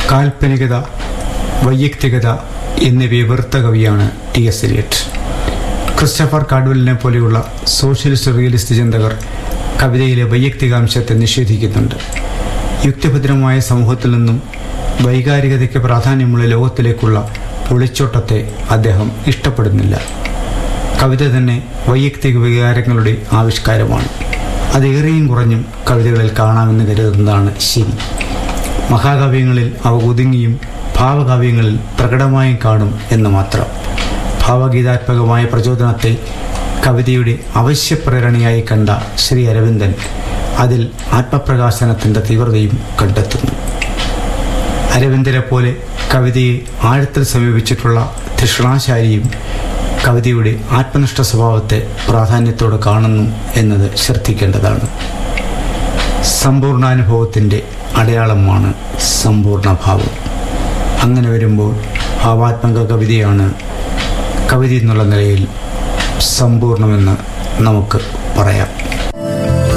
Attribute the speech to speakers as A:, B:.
A: കാൽപ്പനികത വൈയക്തികത എന്നിവയെ വെറുത്ത കവിയാണ് ടി എസ് എലിയറ്റ് ക്രിസ്റ്റഫർ കാഡ്വെലിനെ പോലെയുള്ള സോഷ്യലിസ്റ്റ് റിയലിസ്റ്റ് ചിന്തകർ കവിതയിലെ വൈയക്തികാംശത്തെ നിഷേധിക്കുന്നുണ്ട് യുക്തിഭദ്രമായ സമൂഹത്തിൽ നിന്നും വൈകാരികതയ്ക്ക് പ്രാധാന്യമുള്ള ലോകത്തിലേക്കുള്ള ഒളിച്ചോട്ടത്തെ അദ്ദേഹം ഇഷ്ടപ്പെടുന്നില്ല കവിത തന്നെ വൈയക്തിക വികാരങ്ങളുടെ ആവിഷ്കാരമാണ് അതേറെയും കുറഞ്ഞും കവിതകളിൽ കാണാമെന്ന് കരുതുന്നതാണ് ശരി മഹാകാവ്യങ്ങളിൽ അവ ഒതുങ്ങിയും ഭാവകാവ്യങ്ങളിൽ പ്രകടമായും കാണും എന്ന് മാത്രം ഭാവഗീതാത്മകമായ പ്രചോദനത്തെ കവിതയുടെ അവശ്യപ്രേരണയായി കണ്ട ശ്രീ അരവിന്ദൻ അതിൽ ആത്മപ്രകാശനത്തിൻ്റെ തീവ്രതയും കണ്ടെത്തുന്നു അരവിന്ദരെ പോലെ കവിതയെ ആഴത്തിൽ സമീപിച്ചിട്ടുള്ള തൃഷ്ണാശാരിയും കവിതയുടെ ആത്മനിഷ്ഠ സ്വഭാവത്തെ പ്രാധാന്യത്തോടെ കാണുന്നു എന്നത് ശ്രദ്ധിക്കേണ്ടതാണ് സമ്പൂർണ്ണാനുഭവത്തിൻ്റെ അടയാളമാണ് സമ്പൂർണ്ണ ഭാവം അങ്ങനെ വരുമ്പോൾ ഭാവാത്മക കവിതയാണ് കവിത എന്നുള്ള നിലയിൽ സമ്പൂർണമെന്ന് നമുക്ക് പറയാം